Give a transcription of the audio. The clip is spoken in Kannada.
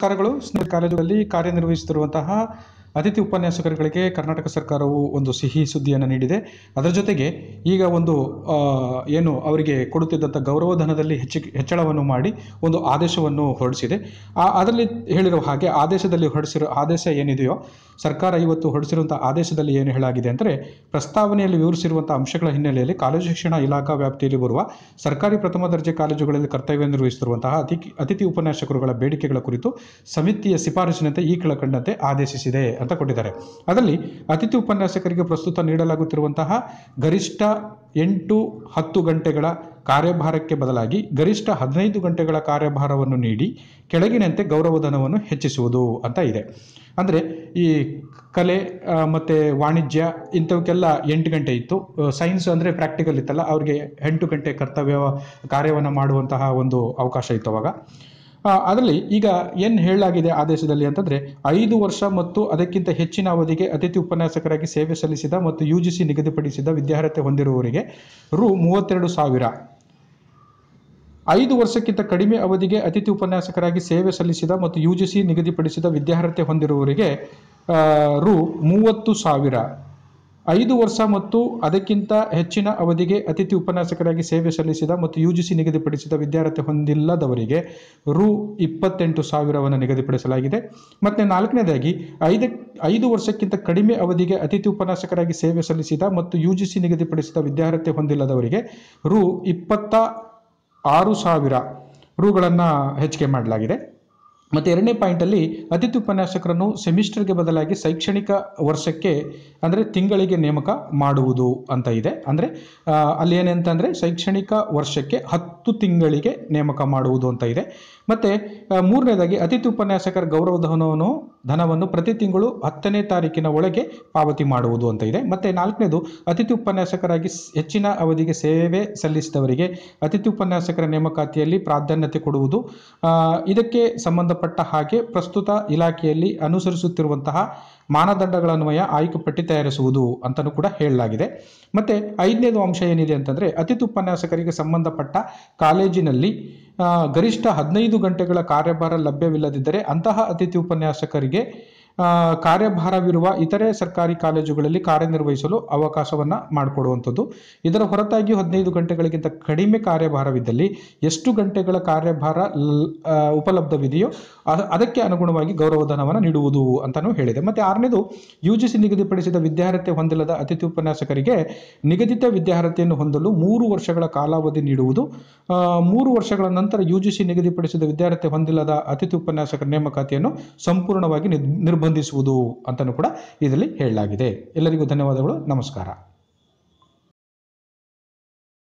ಸರ್ಕಾರಗಳು ಸ್ನೇಹ ಕಾಲೇಜುಗಳಲ್ಲಿ ಕಾರ್ಯನಿರ್ವಹಿಸುತ್ತಿರುವಂತಹ ಅತಿಥಿ ಉಪನ್ಯಾಸಕರುಗಳಿಗೆ ಕರ್ನಾಟಕ ಸರ್ಕಾರವು ಒಂದು ಸಿಹಿ ಸುದ್ದಿಯನ್ನು ನೀಡಿದೆ ಅದರ ಜೊತೆಗೆ ಈಗ ಒಂದು ಆ, ಏನು ಅವರಿಗೆ ಕೊಡುತ್ತಿದ್ದಂಥ ಗೌರವಧನದಲ್ಲಿ ಹೆಚ್ಚಿಗೆ ಹೆಚ್ಚಳವನ್ನು ಮಾಡಿ ಒಂದು ಆದೇಶವನ್ನು ಹೊರಡಿಸಿದೆ ಆ ಅದರಲ್ಲಿ ಹೇಳಿರುವ ಹಾಗೆ ಆದೇಶದಲ್ಲಿ ಹೊರಡಿಸಿರೋ ಆದೇಶ ಏನಿದೆಯೋ ಸರ್ಕಾರ ಇವತ್ತು ಹೊರಡಿಸಿರುವಂಥ ಆದೇಶದಲ್ಲಿ ಏನು ಹೇಳಾಗಿದೆ ಅಂದರೆ ಪ್ರಸ್ತಾವನೆಯಲ್ಲಿ ವಿವರಿಸಿರುವಂಥ ಅಂಶಗಳ ಹಿನ್ನೆಲೆಯಲ್ಲಿ ಕಾಲೇಜು ಶಿಕ್ಷಣ ಇಲಾಖಾ ವ್ಯಾಪ್ತಿಯಲ್ಲಿ ಬರುವ ಸರ್ಕಾರಿ ಪ್ರಥಮ ದರ್ಜೆ ಕಾಲೇಜುಗಳಲ್ಲಿ ಕರ್ತವ್ಯ ನಿರ್ವಹಿಸುತ್ತಿರುವಂತಹ ಅತಿ ಅತಿಥಿ ಉಪನ್ಯಾಸಕರುಗಳ ಬೇಡಿಕೆಗಳ ಕುರಿತು ಸಮಿತಿಯ ಶಿಫಾರಸಿನಂತೆ ಈ ಕೆಳಕಂಡಂತೆ ಆದೇಶಿಸಿದೆ ಅಂತ ಕೊಟ್ಟಿದ್ದಾರೆ ಅದರಲ್ಲಿ ಅತಿಥಿ ಉಪನ್ಯಾಸಕರಿಗೆ ಪ್ರಸ್ತುತ ನೀಡಲಾಗುತ್ತಿರುವಂತಹ ಗರಿಷ್ಠ ಎಂಟು ಹತ್ತು ಗಂಟೆಗಳ ಕಾರ್ಯಭಾರಕ್ಕೆ ಬದಲಾಗಿ ಗರಿಷ್ಠ ಹದಿನೈದು ಗಂಟೆಗಳ ಕಾರ್ಯಭಾರವನ್ನು ನೀಡಿ ಕೆಳಗಿನಂತೆ ಗೌರವಧನವನ್ನು ಹೆಚ್ಚಿಸುವುದು ಅಂತ ಇದೆ ಅಂದರೆ ಈ ಕಲೆ ಆ, ಮತ್ತೆ ವಾಣಿಜ್ಯ ಇಂಥವಕ್ಕೆಲ್ಲ ಎಂಟು ಗಂಟೆ ಇತ್ತು ಸೈನ್ಸ್ ಅಂದರೆ ಪ್ರಾಕ್ಟಿಕಲ್ ಇತ್ತಲ್ಲ ಅವ್ರಿಗೆ ಎಂಟು ಗಂಟೆ ಕರ್ತವ್ಯ ಕಾರ್ಯವನ್ನು ಮಾಡುವಂತಹ ಒಂದು ಅವಕಾಶ ಇತ್ತು ಅವಾಗ ಆ, ಅದರಲ್ಲಿ ಈಗ ಏನು ಹೇಳಲಾಗಿದೆ ಆದೇಶದಲ್ಲಿ ಅಂತಂದರೆ ಐದು ವರ್ಷ ಮತ್ತು ಅದಕ್ಕಿಂತ ಹೆಚ್ಚಿನ ಅವಧಿಗೆ ಅತಿಥಿ ಉಪನ್ಯಾಸಕರಾಗಿ ಸೇವೆ ಸಲ್ಲಿಸಿದ ಮತ್ತು ಯು ಜಿ ಸಿ ನಿಗದಿಪಡಿಸಿದ ವಿದ್ಯಾರ್ಹತೆ ಹೊಂದಿರುವವರಿಗೆ ರು ಮೂವತ್ತೆರಡು ಸಾವಿರ ಐದು ವರ್ಷಕ್ಕಿಂತ ಕಡಿಮೆ ಅವಧಿಗೆ ಅತಿಥಿ ಉಪನ್ಯಾಸಕರಾಗಿ ಸೇವೆ ಸಲ್ಲಿಸಿದ ಮತ್ತು ಯು ಜಿ ಸಿ ನಿಗದಿಪಡಿಸಿದ ವಿದ್ಯಾರ್ಹತೆ ಹೊಂದಿರುವವರಿಗೆ ಆ, ರು ಮೂವತ್ತು ಸಾವಿರ ಐದು ವರ್ಷ ಮತ್ತು ಅದಕ್ಕಿಂತ ಹೆಚ್ಚಿನ ಅವಧಿಗೆ ಅತಿಥಿ ಉಪನ್ಯಾಸಕರಾಗಿ ಸೇವೆ ಸಲ್ಲಿಸಿದ ಮತ್ತು ಯು ಜಿ ಸಿ ನಿಗದಿಪಡಿಸಿದ ವಿದ್ಯಾರ್ಹತೆ ಹೊಂದಿಲ್ಲದವರಿಗೆ ರು ಇಪ್ಪತ್ತೆಂಟು ಸಾವಿರವನ್ನು ನಿಗದಿಪಡಿಸಲಾಗಿದೆ ಮತ್ತು ನಾಲ್ಕನೇದಾಗಿ ಐದ ಐದು ವರ್ಷಕ್ಕಿಂತ ಕಡಿಮೆ ಅವಧಿಗೆ ಅತಿಥಿ ಉಪನ್ಯಾಸಕರಾಗಿ ಸೇವೆ ಸಲ್ಲಿಸಿದ ಮತ್ತು ಯು ಜಿ ಸಿ ನಿಗದಿಪಡಿಸಿದ ವಿದ್ಯಾರ್ಹತೆ ಹೊಂದಿಲ್ಲದವರಿಗೆ ರು ಇಪ್ಪತ್ತ ಆರು ಸಾವಿರ ರುಗಳನ್ನು ಹೆಚ್ಚಿಗೆ ಮಾಡಲಾಗಿದೆ ಮತ್ತು ಎರಡನೇ ಪಾಯಿಂಟಲ್ಲಿ ಅತಿಥಿ ಉಪನ್ಯಾಸಕರನ್ನು ಸೆಮಿಸ್ಟರ್ಗೆ ಬದಲಾಗಿ ಶೈಕ್ಷಣಿಕ ವರ್ಷಕ್ಕೆ ಅಂದರೆ ತಿಂಗಳಿಗೆ ನೇಮಕ ಮಾಡುವುದು ಅಂತ ಇದೆ ಅಂದರೆ ಆ, ಅಲ್ಲಿ ಏನಂತಂದರೆ ಶೈಕ್ಷಣಿಕ ವರ್ಷಕ್ಕೆ ಹತ್ತು ತಿಂಗಳಿಗೆ ನೇಮಕ ಮಾಡುವುದು ಅಂತ ಇದೆ ಮತ್ತು ಮೂರನೇದಾಗಿ ಅತಿಥಿ ಉಪನ್ಯಾಸಕರ ಗೌರವ ಧನವನ್ನು ಧನವನ್ನು ಪ್ರತಿ ತಿಂಗಳು ಹತ್ತನೇ ತಾರೀಕಿನ ಒಳಗೆ ಪಾವತಿ ಮಾಡುವುದು ಅಂತ ಇದೆ ಮತ್ತು ನಾಲ್ಕನೇದು ಅತಿಥಿ ಉಪನ್ಯಾಸಕರಾಗಿ ಸ್- ಹೆಚ್ಚಿನ ಅವಧಿಗೆ ಸೇವೆ ಸಲ್ಲಿಸಿದವರಿಗೆ ಅತಿಥಿ ಉಪನ್ಯಾಸಕರ ನೇಮಕಾತಿಯಲ್ಲಿ ಪ್ರಾಧಾನ್ಯತೆ ಕೊಡುವುದು ಆ, ಇದಕ್ಕೆ ಸಂಬಂಧಪಟ್ಟ ಹಾಗೆ ಪ್ರಸ್ತುತ ಇಲಾಖೆಯಲ್ಲಿ ಅನುಸರಿಸುತ್ತಿರುವಂತಹ ಮಾನದಂಡಗಳನ್ವಯ ಆಯ್ಕೆ ಪಟ್ಟಿ ತಯಾರಿಸುವುದು ಅಂತಲೂ ಕೂಡ ಹೇಳಲಾಗಿದೆ ಮತ್ತು ಐದನೇದು ಅಂಶ ಏನಿದೆ ಅಂತಂದರೆ ಅತಿಥಿ ಉಪನ್ಯಾಸಕರಿಗೆ ಸಂಬಂಧಪಟ್ಟ ಕಾಲೇಜಿನಲ್ಲಿ ಆ, ಗರಿಷ್ಠ ಹದಿನೈದು ಗಂಟೆಗಳ ಕಾರ್ಯಭಾರ ಲಭ್ಯವಿಲ್ಲದಿದ್ದರೆ ಅಂತಹ ಅತಿಥಿ ಉಪನ್ಯಾಸಕರಿಗೆ ಆ, ಕಾರ್ಯಭಾರವಿರುವ ಇತರೆ ಸರ್ಕಾರಿ ಕಾಲೇಜುಗಳಲ್ಲಿ ಕಾರ್ಯನಿರ್ವಹಿಸಲು ಅವಕಾಶವನ್ನು ಮಾಡಿಕೊಡುವಂಥದ್ದು ಇದರ ಹೊರತಾಗಿಯೂ ಹದಿನೈದು ಗಂಟೆಗಳಿಗಿಂತ ಕಡಿಮೆ ಕಾರ್ಯಭಾರವಿದ್ದಲ್ಲಿ ಎಷ್ಟು ಗಂಟೆಗಳ ಕಾರ್ಯಭಾರ ಲ್- ಆ, ಉಪಲಬ್ಧವಿದೆಯೋ ಅ- ಅದಕ್ಕೆ ಅನುಗುಣವಾಗಿ ಗೌರವಧನವನ್ನು ನೀಡುವುದು ಅಂತಲೂ ಹೇಳಿದೆ ಮತ್ತು ಆರನೇದು ಯು ಜಿ ಸಿ ನಿಗದಿಪಡಿಸಿದ ವಿದ್ಯಾರ್ಹತೆ ಹೊಂದಿಲ್ಲದ ಅತಿಥಿ ಉಪನ್ಯಾಸಕರಿಗೆ ನಿಗದಿತ ವಿದ್ಯಾರ್ಹತೆಯನ್ನು ಹೊಂದಲು ಮೂರು ವರ್ಷಗಳ ಕಾಲಾವಧಿ ನೀಡುವುದು ಆ, ಮೂರು ವರ್ಷಗಳ ನಂತರ ಯು ಜಿ ಸಿ ನಿಗದಿಪಡಿಸಿದ ವಿದ್ಯಾರ್ಹತೆ ಹೊಂದಿಲ್ಲದ ಅತಿಥಿ ಉಪನ್ಯಾಸಕರ ನೇಮಕಾತಿಯನ್ನು ಸಂಪೂರ್ಣವಾಗಿ ನಿರ್- ನಿರ್ಬಂಧಿಸುವುದು ಅಂತಲೂ ಕೂಡ ಇದರಲ್ಲಿ ಹೇಳಲಾಗಿದೆ ಎಲ್ಲರಿಗೂ ಧನ್ಯವಾದಗಳು ನಮಸ್ಕಾರ